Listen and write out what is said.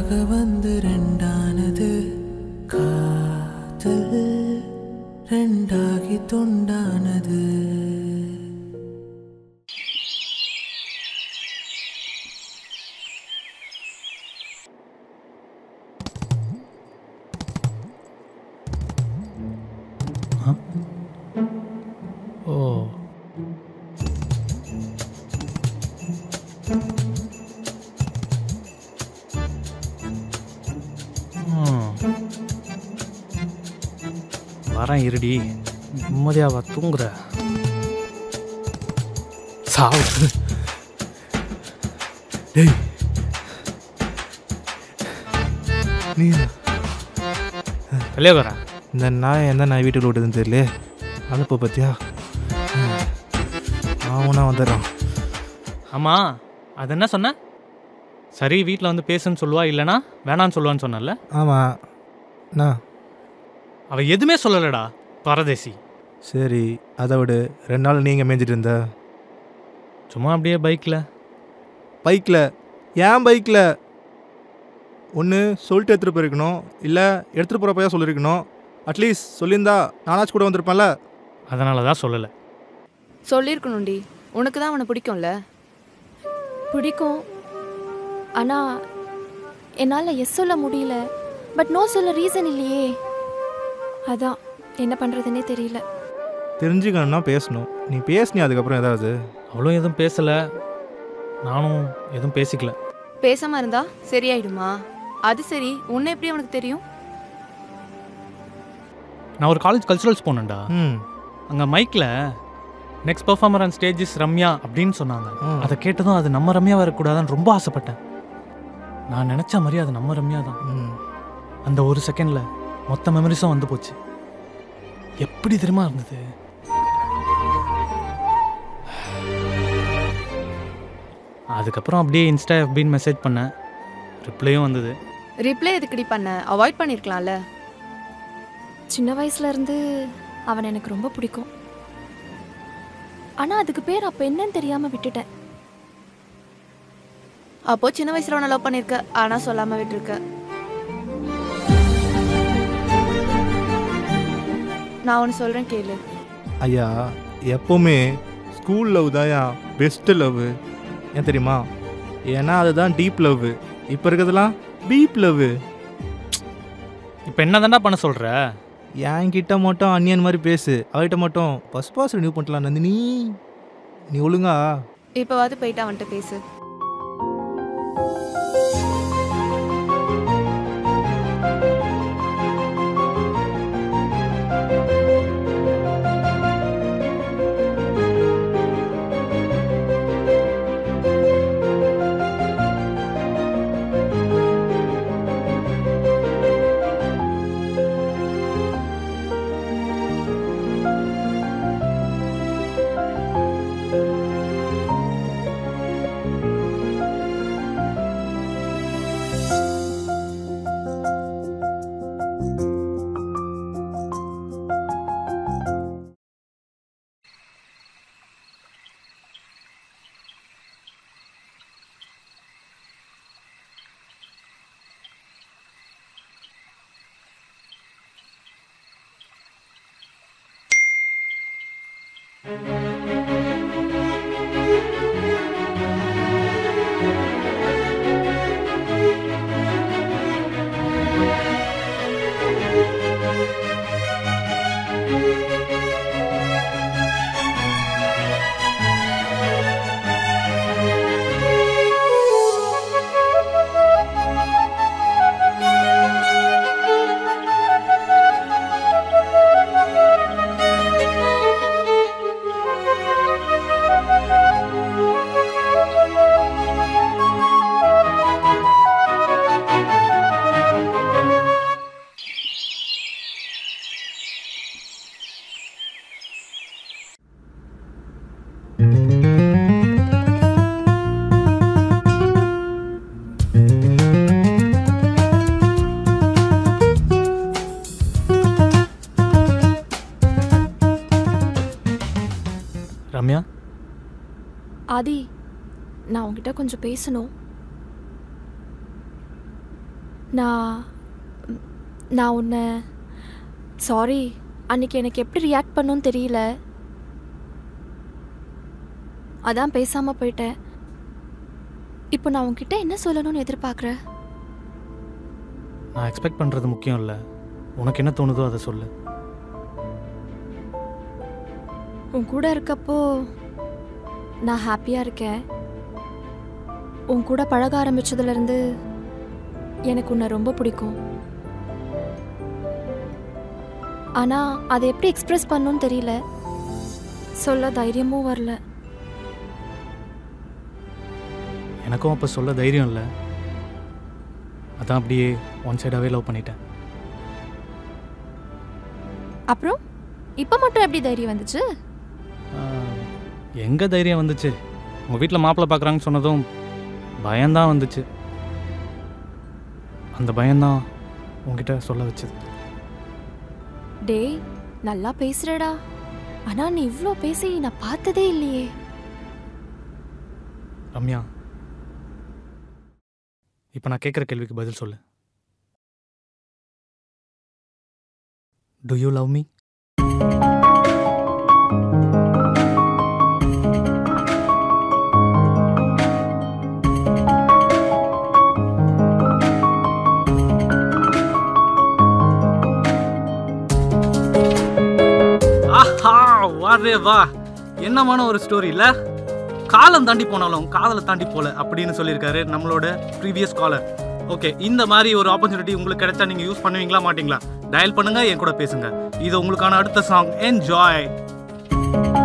வந்து ரெண்டானது காதல் ரெண்டாகி துண்டானது ஓ ம். வரேன் இருடி நிம்மதியாவா தூங்குற சாவு டேய் நீ வெளியே வரேன் இந்த நாய் எந்த நாய் வீட்டுக்குள்ள விட்டதுன்னு தெரியல அனுப்ப பார்த்தியா அவனா வந்துடுறான் ஆமாம் அது என்ன சொன்ன சரி வீட்டில் வந்து பேசுன்னு சொல்லுவா இல்லைனா வேணான்னு சொல்லுவான்னு சொன்னல ஆமாம் அண்ணா அவள் எதுவுமே சொல்லலடா பரதேசி சரி அதை விடு ரெண்டு நாள் நீங்கள் மேய்ஞ்சிட்டு இருந்த சும்மா அப்படியே பைக்கில் பைக்கில் ஏன் பைக்கில் ஒன்று சொல்லிட்டு எடுத்துகிட்டு போயிருக்கணும் இல்லை எடுத்துகிட்டு போகிறப்பையா சொல்லியிருக்கணும் அட்லீஸ்ட் சொல்லியிருந்தா நானாச்சும் கூட வந்திருப்பேன்ல அதனால தான் சொல்லலை சொல்லியிருக்கணும்டி உனக்கு தான் அவனை பிடிக்கும்ல பிடிக்கும் ஆனால் என்னால் எஸ் சொல்ல முடியல பட் நோ சொல்ல ரீசன் இல்லையே அதான் என்ன பண்ணுறதுனே தெரியல தெரிஞ்சுக்கணும்னா பேசணும் நீ பேசுனி அதுக்கப்புறம் ஏதாவது அவளும் எதுவும் பேசலை நானும் எதுவும் பேசிக்கல பேசாம இருந்தா சரியாயிடுமா அது சரி உன்னை எப்படி அவனுக்கு தெரியும் நான் ஒரு காலேஜ் கல்ச்சுரல்ஸ் போனேன்டா ம் அங்கே மைக்கில் next performer on stages Ramya அப்படின்னு சொன்னாங்க ம். அதை கேட்டதும் அது நம்ம ரம்யா வரக்கூடாதுன்னு ரொம்ப ஆசைப்பட்டேன் நான் நினச்ச மாதிரி அது நம்ம ரம்யா தான் ம் அந்த ஒரு செகண்டில் மொத்த மெமரிஸும் வந்து போச்சு எப்படி தெரியுமா இருந்தது அதுக்கப்புறம் அப்படியே இன்ஸ்டா எஃபின்னு மெசேஜ் பண்ணேன் ரிப்ளையும் வந்தது ரிப்ளை எதுக்குடி பண்ண அவாய்ட் பண்ணியிருக்கலாம்ல சின்ன வயசுல இருந்து அவன் எனக்கு ரொம்ப பிடிக்கும் ஆனால் அதுக்கு பேர் அப்போ என்னன்னு தெரியாமல் விட்டுட்டேன் அப்போ சின்ன வயசுல உன்னை லவ் பண்ணிருக்க ஆனா சொல்லாம விட்டுருக்க நான் ஒன்று சொல்றேன் கேளு ஐயா எப்போவுமே ஸ்கூல் லவ் தான் பெஸ்ட்டு லவ் ஏன் தெரியுமா ஏன்னா அதுதான் டீப் லவ் இப்போ இருக்கிறதுலாம் பீப் லவ் இப்போ என்ன பண்ண சொல்கிற என்கிட்ட மட்டும் அன்னியன் மாதிரி பேசு அவகிட்ட மட்டும் பஸ் பாஸ் ரினியூ பண்ணலாம் நந்தினி நீ ஒழுங்கா இப்போவாது போயிட்டு அவன்கிட்ட பேசு ரம்யா ஆதி நான் உன்கிட்ட கொஞ்சம் பேசணும் நான் நான் உன்னை சாரி அன்னைக்கு எனக்கு எப்படி ரியாக்ட் பண்ணுன்னு தெரியல அதான் பேசாமல் போயிட்டேன் இப்போ நான் உன்கிட்ட என்ன சொல்லணும்னு எதிர்பார்க்குற நான் எக்ஸ்பெக்ட் பண்ணுறது முக்கியம் இல்லை உனக்கு என்ன தோணுதோ அதை சொல்லு உன் கூட இருக்கப்போ நான் ஹாப்பியாக இருக்கேன் உன் கூட பழக ஆரம்பிச்சதுலேருந்து எனக்கு உன்னை ரொம்ப பிடிக்கும் ஆனால் அதை எப்படி எக்ஸ்பிரஸ் பண்ணணும்னு தெரியல சொல்ல தைரியமும் வரல எனக்கும் அப்போ சொல்ல தைரியம் இல்லை அதான் அப்படியே ஒன் சைடாகவே லவ் பண்ணிட்டேன் அப்புறம் இப்போ மட்டும் எப்படி தைரியம் வந்துச்சு எங்கே தைரியம் வந்துச்சு உங்கள் வீட்டில் மாப்பிள்ளை பார்க்குறாங்கன்னு சொன்னதும் பயம்தான் வந்துச்சு அந்த பயம்தான் உங்ககிட்ட சொல்ல வச்சது டேய் நல்லா பேசுறடா ஆனா நீ இவ்ளோ பேசி நான் பார்த்ததே இல்லையே ரம்யா இப்போ நான் கேட்குற கேள்விக்கு பதில் சொல்லு டு யூ லவ் மீ ஆஹா வாரே வா என்னமான ஒரு ஸ்டோரி இல்ல காலம் தாண்டி போனாலும் காதலை தாண்டி போல அப்படின்னு சொல்லியிருக்காரு நம்மளோட ப்ரீவியஸ் காலர் ஓகே இந்த மாதிரி ஒரு ஆப்பர்ச்சுனிட்டி உங்களுக்கு கிடைச்சா நீங்க யூஸ் பண்ணுவீங்களா மாட்டீங்களா டயல் பண்ணுங்க என் கூட பேசுங்க இது உங்களுக்கான அடுத்த சாங் என்ஜாய்